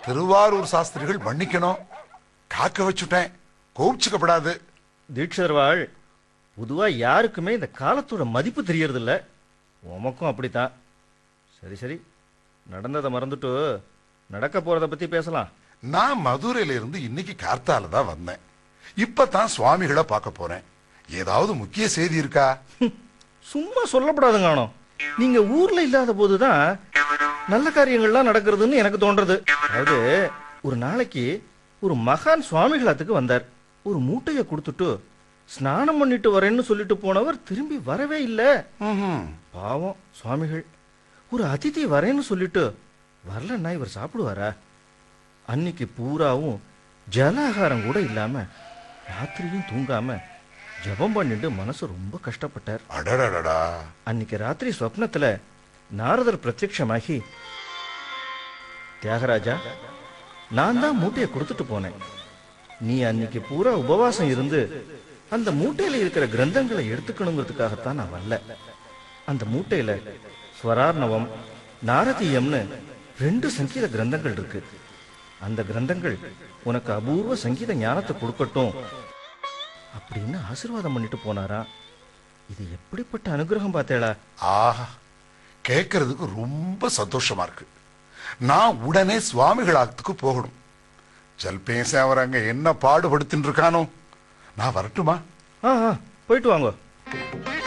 திருவாரூர் சாஸ்திரிகள் மன்னிக்கணும் காக்க வச்சுட்டேன் கோபிச்சுக்கப்படாது தீட்சிதர் வாழ் பொதுவா யாருக்குமே இந்த காலத்தோட மதிப்பு தெரியறதில்ல உமக்கும் அப்படித்தான் சரி சரி நடந்ததை மறந்துட்டு நடக்க போறத பத்தி பேசலாம் நான் மதுரையில இருந்து இன்னைக்கு கார்த்தால தான் வந்தேன் இப்பதான் சுவாமிகளை பார்க்க போறேன் ஏதாவது முக்கிய செய்தி இருக்கா சும்மா சொல்லப்படாதுங்க ஆனோ நீங்க ஊர்ல இல்லாத போதுதான் நல்ல காரியங்கள்லாம் நடக்கிறதுன்னு எனக்கு தோன்றது அதாவது ஒரு நாளைக்கு ஒரு மகான் சுவாமிகளத்துக்கு வந்தார் ஒரு மூட்டையை கொடுத்துட்டு ஸ்நானம் பண்ணிட்டு வரேன்னு சொல்லிட்டு போனவர் திரும்பி வரவே இல்லை ம்ஹும். பாவம் சுவாமிகள் ஒரு அதிதி வரேன்னு சொல்லிட்டு வரலன்னா இவர் சாப்பிடுவாரா அன்னைக்கு பூராவும் ஜலாகாரம் கூட இல்லாம ராத்திரியும் தூங்காம ஜெபம் பண்ணிட்டு மனசு ரொம்ப கஷ்டப்பட்டார் அடடடடா அன்னைக்கு ராத்திரி சொப்னத்துல நாரதர் பிரத்யட்சமாகி தியாகராஜா நான் தான் மூட்டையை கொடுத்துட்டு போனேன் நீ அன்னைக்கு பூரா உபவாசம் இருந்து அந்த மூட்டையில இருக்கிற கிரந்தங்களை எடுத்துக்கணுங்கிறதுக்காகத்தான் நான் வரல அந்த மூட்டையில ஸ்வரார்ணவம் நாரதீயம்னு ரெண்டு சங்கீத கிரந்தங்கள் இருக்கு அந்த கிரந்தங்கள் உனக்கு அபூர்வ சங்கீத ஞானத்தை கொடுக்கட்டும் அப்படின்னு ஆசீர்வாதம் பண்ணிட்டு போனாரா இது எப்படிப்பட்ட அனுகிரகம் பார்த்தேளா ஆஹா கேட்கறதுக்கு ரொம்ப சந்தோஷமா இருக்கு நான் உடனே சுவாமிகளாத்துக்கு போகணும் ஜல்பேச அவர் அங்க என்ன பாடுபடுத்தின்னு இருக்கானோ நான் வரட்டுமா ஆ ஆ, போயிட்டு வாங்க